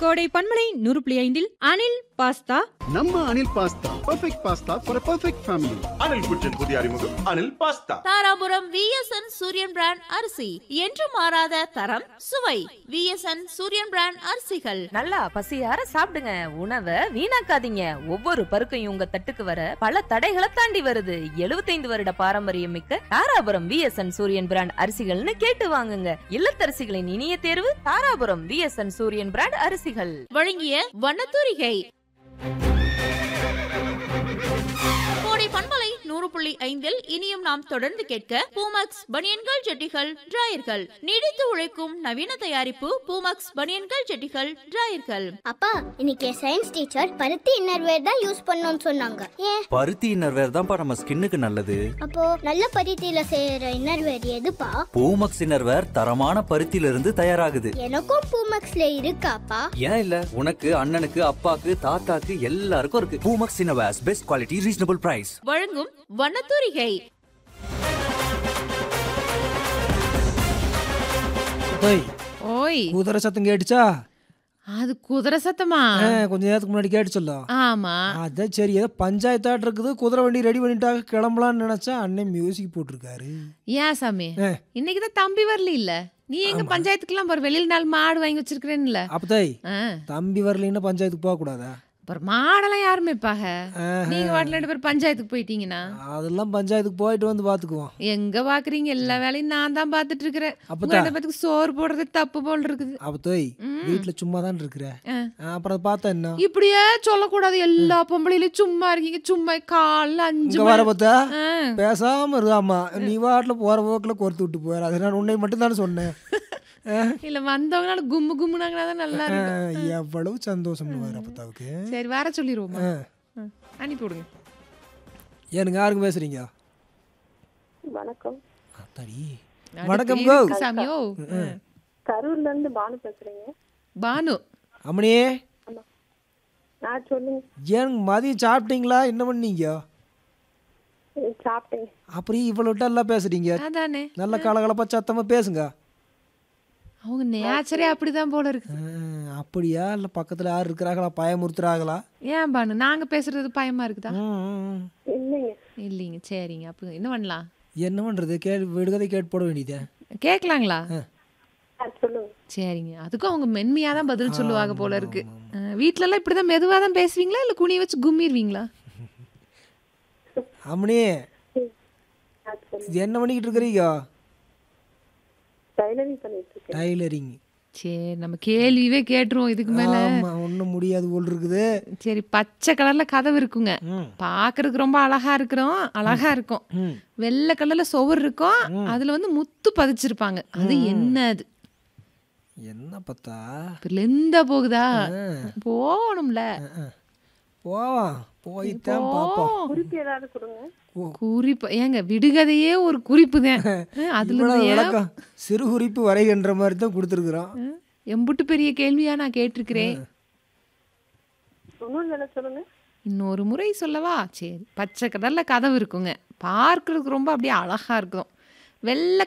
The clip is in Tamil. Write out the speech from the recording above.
கோடை பன்மலை நூறு புள்ளி ஐந்தில் அனில் பாஸ்தா நம்ம Anil pasta perfect pasta for perfect family Anil குற்றின் புதிய அறிமுகம் Anil pasta Dharapuram VSN Suriyan brand அரிசி என்று மாறாத தரம் சுவை விஎஸ்என் சூரியன் பிராண்ட் அரிசிகள் நல்லா பசியார சாப்பிடுங்க உணவை வீணாக்காதீங்க ஒவ்வொரு பருக்கையும் உங்க தட்டுக்கு வர பல தடைகளை தாண்டி வருது 75 வருட பாரம்பரியம் மிக்க தாராபுரம் விஎஸ்என் சூரியன் பிராண்ட் அரிசிகள்னு கேட்டு வாங்குங்க இல்லத்தரசிகளின் இனிய தேர்வு தாராபுரம் விஎஸ்என் சூரியன் பிராண்ட் அரிசிகள் வழங்கிய வண்ணத்தூரிகை கோடை பண்பலை நூறு புள்ளி ஐந்தில் இனியும் நாம் தொடர்ந்து கேட்க பூமக்ஸ் பனியன்கள் ஜெட்டிகள் டிராயர்கள் நீடித்து உழைக்கும் நவீன தயாரிப்பு பூமக்ஸ் பனியன்கள் ஜெட்டிகள் டிராயர்கள் அப்பா இன்னைக்கு சயின்ஸ் டீச்சர் பருத்தி இன்னர்வேர் தான் யூஸ் பண்ணணும்னு சொன்னாங்க ஏன் பருத்தி இன்னர்வேர் தான்ப்பா நம்ம ஸ்கின்னுக்கு நல்லது அப்போ நல்ல பருத்தியில செய்யற இன்னர்வேர் எதுப்பா பூமக்ஸ் இன்னர்வேர் தரமான பருத்தியில இருந்து தயாராகுது எனக்கும் பூமக்ஸ்ல இருக்காப்பா ஏன் இல்ல உனக்கு அண்ணனுக்கு அப்பாக்கு தாத்தாக்கு எல்லாருக்கும் இருக்கு Poomex innerwears best quality reasonable price வழங்கும் வண்ணத்தூரிகை டேய் ஓய் குதிரை சத்தம் கேட்டுச்சா அது குதிரை சத்தமா ஆ, கொஞ்ச நேரத்துக்கு முன்னாடி கேட்டுச்சல்லோ ஆமா அதான் சரி ஏதோ பஞ்சாயத்தாட்டு இருக்குது குதிரை வண்டி ரெடி பண்ணிட்டாங்க கிளம்பலாம்னு நினைச்சா அண்ணன் மியூசிக் போட்டிருக்காரு ஏன் சாமி ஆ. இன்னைக்கு தான் தம்பி வரல இல்ல நீ எங்க பஞ்சாயத்துக்குலாம் போற வெளியில நாள் மாடு வாங்கி வச்சிருக்கிறேன்ல அப்பதாய் ஆ. தம்பி வரலைன்னா பஞ்சாயத்துக்கு போக கூடாதா அப்புறம் மாடெல்லாம் யாருமே பாக நீங்க வாட்டில ரெண்டு பேரும் பஞ்சாயத்துக்கு போயிட்டீங்கன்னா அதெல்லாம் பஞ்சாயத்துக்கு போயிட்டு வந்து பாத்துக்குவோம் எங்க பாக்குறீங்க எல்லா வேலையும் நான் தான் பாத்துட்டு இருக்கிறேன் அப்பதான். உங்க ரெண்டு பேத்துக்கு சோறு போடுறது தப்பு போல் இருக்குது அப்பதாய் வீட்டுல சும்மா தான் இருக்கிற ஆ. ஆ, அப்புறம் பார்த்தா என்ன இப்படியே சொல்லக்கூடாது எல்லா பொம்பளையிலும் சும்மா இருக்கீங்க சும்மா காலைல அஞ்சு இங்க வர மணி- பார்த்தா ஆ. பேசாம இருக்காமா நீ வாட்டில் போற போக்குல கோர்த்து விட்டு போயிரு அது நான் உன்னை மட்டும் தானே சொன்னேன் ஆ, இல்ல வந்தவங்கனால கும்மு கும்முனாங்கன்னா தான் நல்லா ஆ, இருக்கும் எவ்வளவு சந்தோஷம் வர அப்பத்தாவுக்கு சரி வர சொல்லிடுவோமா ஆ. ஆ, அனுப்பி விடுங்க ஏனுங்க யாருங்க பேசுறீங்க வணக்கம் அத்தாடி அட வணக்கம் பேரு கோ இருக்கு சாமியோ கரூர்ல இருந்து பானு பேசுறீங்க பானு அம்மணியே நான் சொல்லுங்க ஏன் மதியம் சாப்பிட்டீங்களா என்ன பண்ணீங்க ஏய், சாப்பிட்டேன் அப்புறம் இவ்வளோ எல்லாம் பேசுறீங்க அதானே நல்ல கலகலப்பா சத்தமா பேசுங்க அவங்க நேச்சரே அப்படிதான் போல இருக்கு ஆ, அப்படியா இல்லை பக்கத்தில் யார் இருக்கிறாங்களா பயமுறுத்துறாங்களா ஏன் பானு நாங்க பேசுறது பயமா இருக்குதா ம், ம், ம். இல்லைங்க இல்லைங்க சரிங்க அப்ப என்ன பண்ணலாம் என்ன பண்றது கே விடுகதை கேட்டு போட வேண்டியதே கேட்கலாங்களா ஆ, சொல்லுங்க சரிங்க அதுக்கும் அவங்க மென்மையா தான் பதில் சொல்லுவாங்க போல இருக்கு அஹ், வீட்ல எல்லாம் இப்படிதான் மெதுவா தான் பேசுவீங்களா இல்ல குனிய வச்சு கும்மிடுவீங்களா அம்மணியே ஆ, சொல்லுங்க இது என்ன பண்ணிக்கிட்டு இருக்கிறீங்க டைலரிங் பண்ணிட்டு இருக்கேன் டைலரிங் சரி நம்ம கேள்வியே கேட்டுருவோம் இதுக்கு மேல ஆமா ஒன்றும் முடியாது போல் இருக்குது சரி பச்சை கலர்ல கதவு இருக்குங்க ம். பாக்குறதுக்கு ரொம்ப அழகா இருக்கிறோம் அழகா இருக்கும் ம். வெள்ளை கலர்ல சுவர் இருக்கும் அதுல வந்து முத்து பதிச்சிருப்பாங்க அது என்ன அது என்ன பார்த்தா இப்ப லெந்தா போகுதா போகணும்ல போவான் போய்த்தான் பார்ப்போம் குறிப்பு ஏதாவது கொடுங்க குறிப்பு ஏங்க விடுகதையே ஒரு குறிப்பு தான் அதுல இவ்வளவு இருந்து ஏன் விளக்கம் சிறு குறிப்பு வரைகின்ற மாதிரி தான் கொடுத்துருக்குறோம் ம், எம்புட்டு பெரிய கேள்வியா நான் கேட்டிருக்கிறேன் இன்னொன்று என்ன சொல்லுங்க இன்னொரு முறை சொல்லவா சரி பச்சை கலர்ல கதவு இருக்குங்க பார்க்கறதுக்கு ரொம்ப அப்படியே அழகா இருக்கும் வெள்ளை